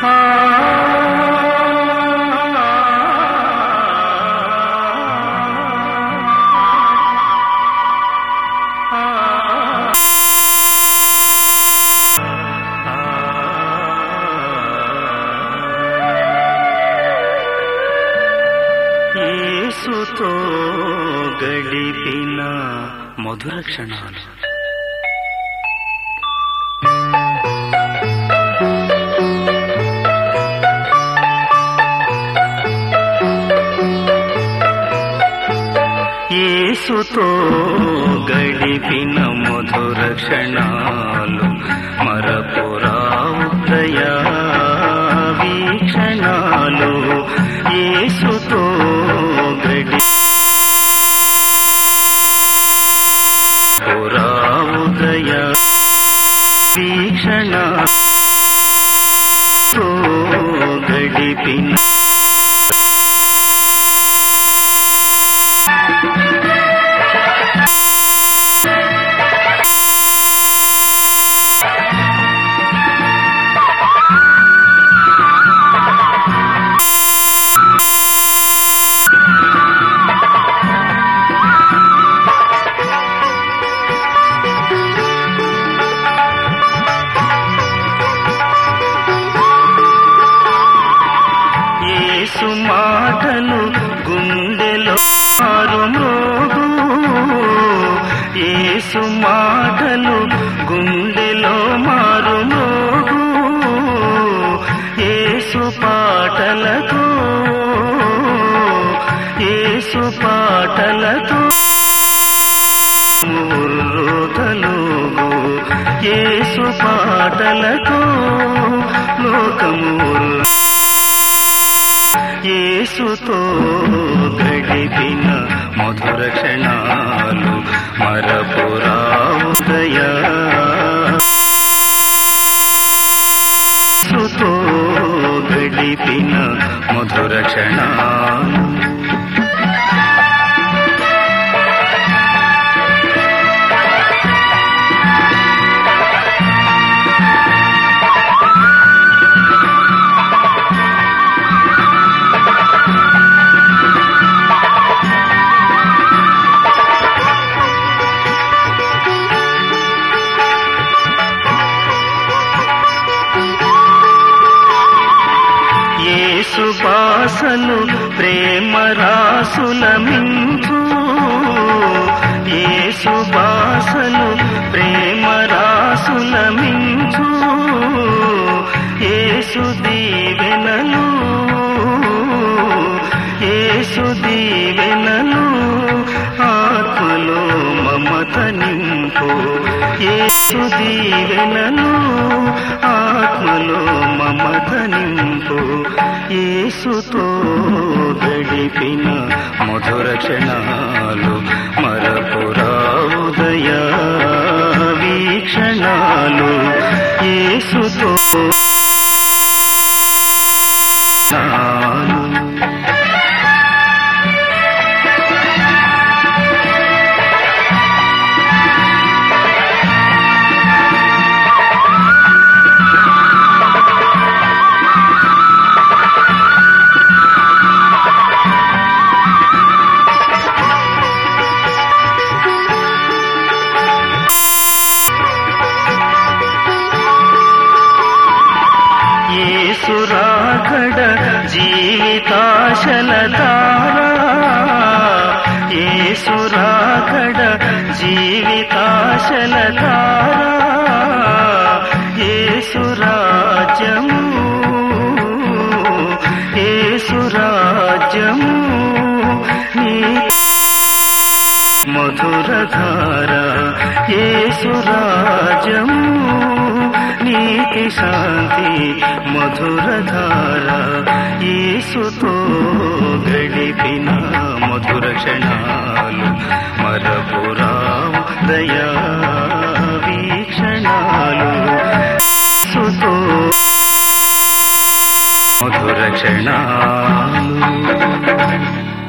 యేసుతో గడిపిన మధుర క్షణాలు యేసుతో గడిపిన మధుర క్షణాలు మరపురావు దయా వీక్షణాలు యేసుతో గడి పురావు దయా వీక్షణ తో గడిపిన యేసు మాటలు గుండెలో మారుమోగు యేసు మాటలు గుండెలో మారుమోగు యేసు పాటలతో యేసు పాటలతో ముర్రోతలుగు యేసు పాటలతో లోకము యేసుతో గడిపిన మధుర క్షణాలు మరపురావుదయా యేసుతో గడిపిన మధుర క్షణాలు యేసు బాసలు ప్రేమ రాసుల మించు యేసు బాసలు ప్రేమ రాసుల మించు యేసు దీవెనలు యేసు దీవెనలు ఆత్మలో మమత నింపు యేసు దీవెనలు ఆత్మలో మమత నింపు యేసుతో గడిపిన మధుర క్షణాలు మరపురావుదయా వీక్షణాలు యేసుతో క్షణాలు యేసురాకడ జీవితాశల తారా యేసురాకడ జీవితాశల తారా యేసురాజ్యము యేసురాజ్యము నీ మధురధార యేసురాజము నీతి శాంతి మధురధార యేసుతో గడిపిన మధుర క్షణాలు మరపురావు దయా వీక్షణాలు యేసుతో మధుర క్షణాలు